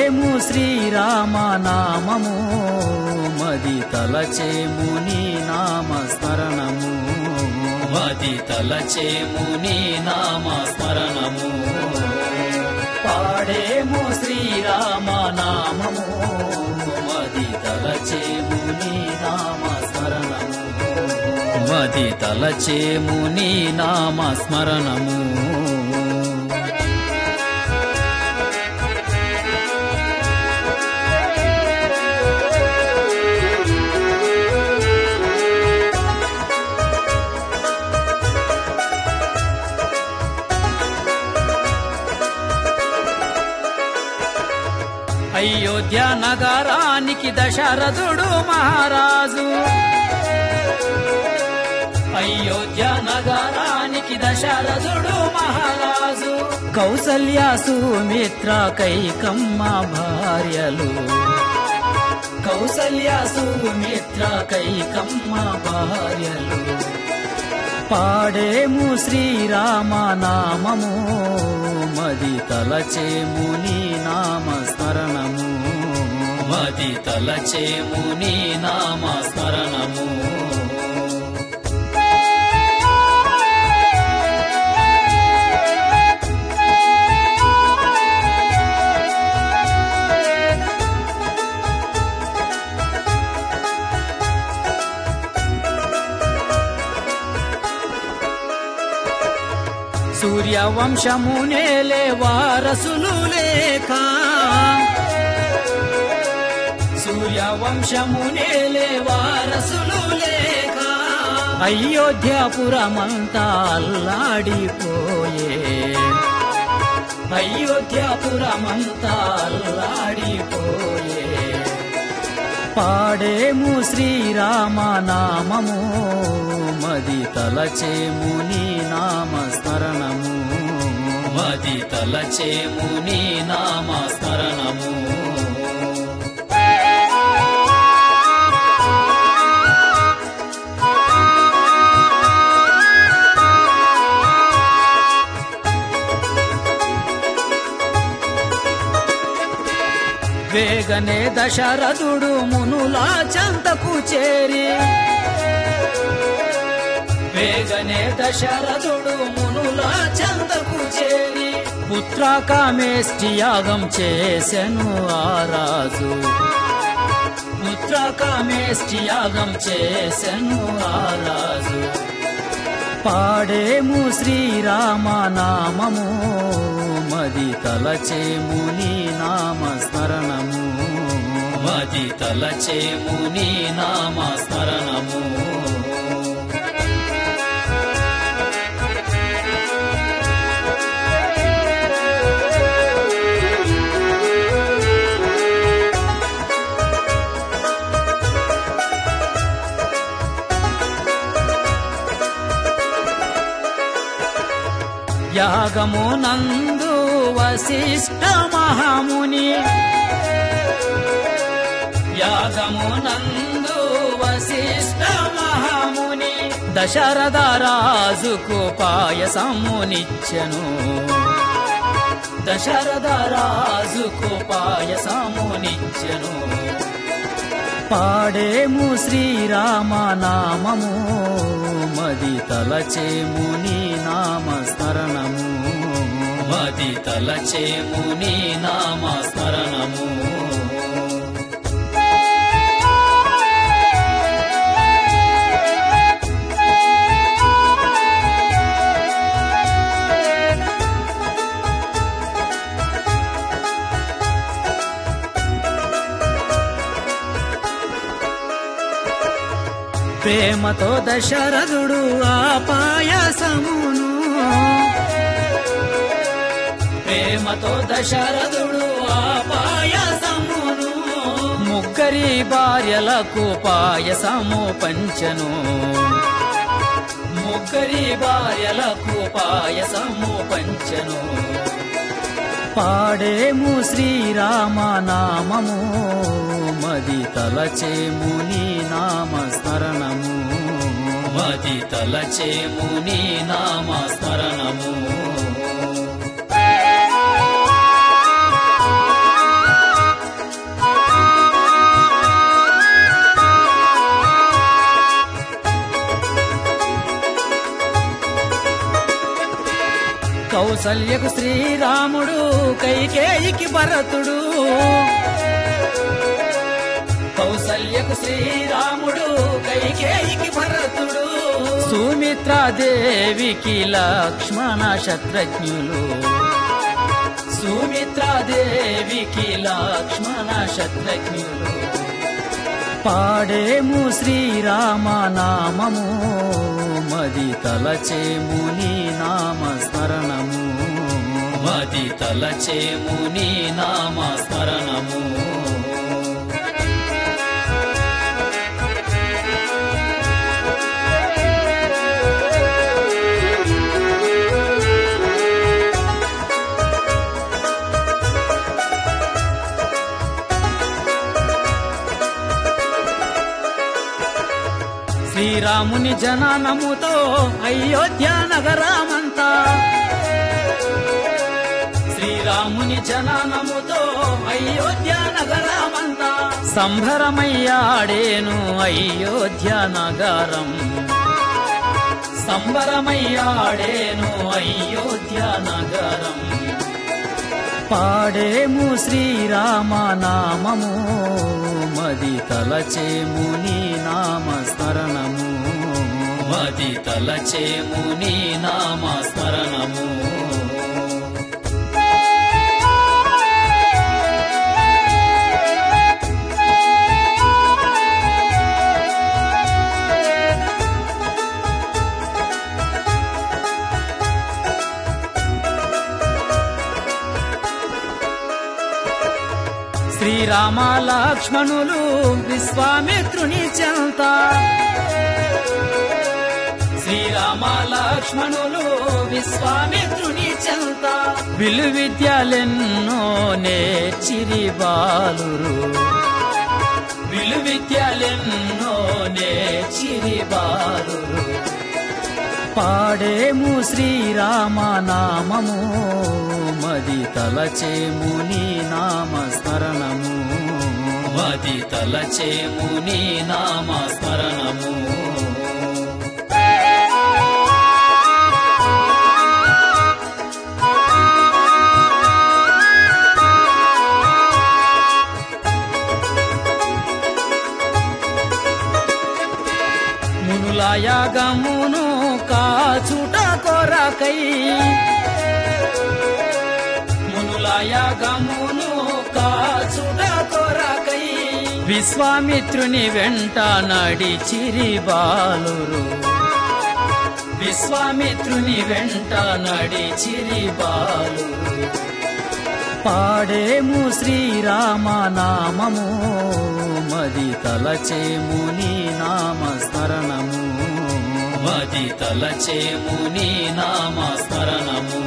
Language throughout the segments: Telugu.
పాడేము శ్రీరామ నామము మది తలచేము నీ నామ స్మరణము మది తలచేము నీ నామ స్మరణము పాడేము శ్రీరామ నామము మది తలచేము నీ నామ స్మరణము మది తలచేము నీ నామ స్మరణము అయోధ్య నగరానికి దశరథుడు మహారాజు అయోధ్య నగరానికి దశరథుడు మహారాజు కౌసల్య సుమిత్ర కైకమ్మ భార్యలు కౌసల్య సుమిత్ర కైకమ్మ భార్యలు పాడేము శ్రీరామ నామము మది తలచేము నీ నామ స్మరణము మది తలచేము నీ నామ స్మరణము సూర్యవంశమునేలే వారసులు లేక సూర్యవంశమునేలే వారసులు లేక అయోధ్యాపురమంతా అల్లాడిపోయే అయోధ్యాపురమంతా అల్లాడిపోయే పాడేము శ్రీరామ నామము మది తలచేము నీ నామ స్మరణము మది తలచేము నీ నామ స్మరణము వేగనే దశరథుడు మునులా చెంతకు చేరి వేగనే దశరథుడు మునులా చెంతకు చేరి పుత్ర కామేష్టి యాగం చేసెను ఆ రాజు పుత్ర కామేష్టి యాగం చేసెను ఆ రాజు పాడేము శ్రీరామ నామము మది తలచేము నీ నామ స్మరణము మది తలచేము నీ నామ స్మరణము యాగము నందు వశిష్ఠ మహాముని యాగము నందు వశిష్ఠ మహాముని దశరథ రాజుకు పాయసమునిచ్చెను దశరథ రాజుకు పాయసమునిచ్చెను పాడేము శ్రీరామ నామము మది తలచేము నీ నామ స్మరణము మది తలచేము నీ నామ స్మరణము ప్రేమతో దశరథుడు ఆ పాయసమును ప్రేమతో దశరథుడు ఆ పాయసమును ముగ్గురి భార్యలకు పాయసము పంచను ముగ్గురి భార్యలకు పాయసము పంచను పాడేము శ్రీరామ నామము మది తలచేము నీ నామ స్మరణము మది తలచేము నీ నామ స్మరణము కౌసల్యకు శ్రీరాముడు కైకేయికి భరతుడు కౌసల్యకు శ్రీరాముడు కైకేయికి భరతుడు సుమిత్రాదేవికి లక్ష్మణ శత్రుఘ్నులు సుమిత్రాదేవికి లక్ష్మణ శత్రుఘ్నులు పాడేము శ్రీరామ నామము మది తలచేము నీ నామ స్మరణము మది తలచేము నీ నామ స్మరణము శ్రీరాముని జననముతో అయోధ్య నగరమంతా శ్రీరాముని జననముతో అయోధ్య నగరమంతా సంభరమయ్యాడేను అయోధ్య నగరం సంబరమయ్యాడేను అయోధ్య నగరం పాడేము శ్రీరామ నామము మది తలచేము నీ నామ స్మరణము మది తలచేము నీ నామ స్మరణము శ్రీరామ లక్ష్మణులు విశ్వామిత్రుని చెంత శ్రీరామ లక్ష్మణులు విశ్వామిత్రుని చెంత విలు విద్యలెన్నో నేర్చిరి బాలురు విలు విద్యలెన్నో నేర్చిరి బాలురు పాడేము శ్రీరామ నామము మది తలచేము నీ నామ స్మరణము మది తలచేము నీ నామ స్మరణము మునులాయాగమును కాచుట కొరకై మునులాయాగమును కాచుట కొరకై విశ్వామిత్రుని వెంట నడిచిరి బాలురు విశ్వామిత్రుని వెంట నడిచిరి బాలురు పాడేము శ్రీరామ నామము మది తలచేము నీ నామ స్మరణము మది తలచేము నీ నామ స్మరణము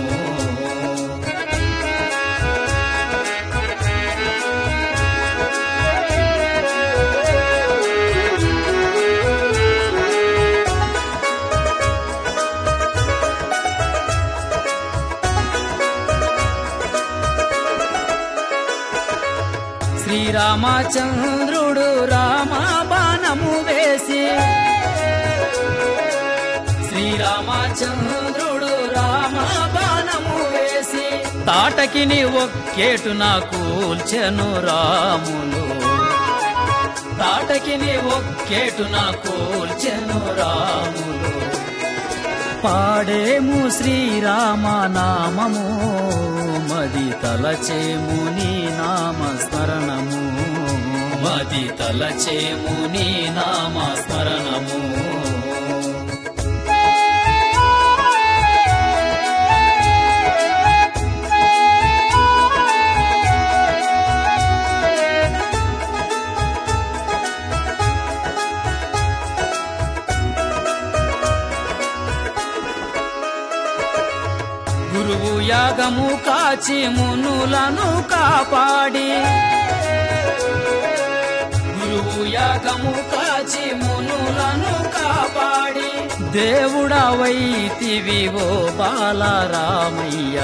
శ్రీరామచంద్రుడు రామ బాణము వేసి శ్రీరామచంద్రుడు రామ బాణము వేసి తాటకిని ఒక్కేటున కూల్చెను రాములు తాటకిని ఒక్కేటున కూల్చెను రాములు పాడేము శ్రీరామ నామము మది తలచేము నీ నామ స్మరణము మది తలచేము నీ నామ స్మరణము గురువు యాగము కాచి మునులను కాపాడి గురువు యాగము కాచి మునులను కాపాడి దేవుడవైతివి ఓ బాలరామయ్య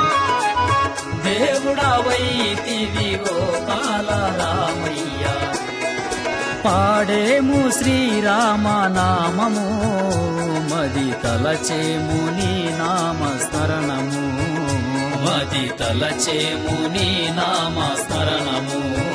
దేవుడవైతివి ఓ బాలరామయ్య పాడేము శ్రీరామ నామము మది తలచేము నీ నామ స్మరణము మది తలచేము నీ నామ స్మరణము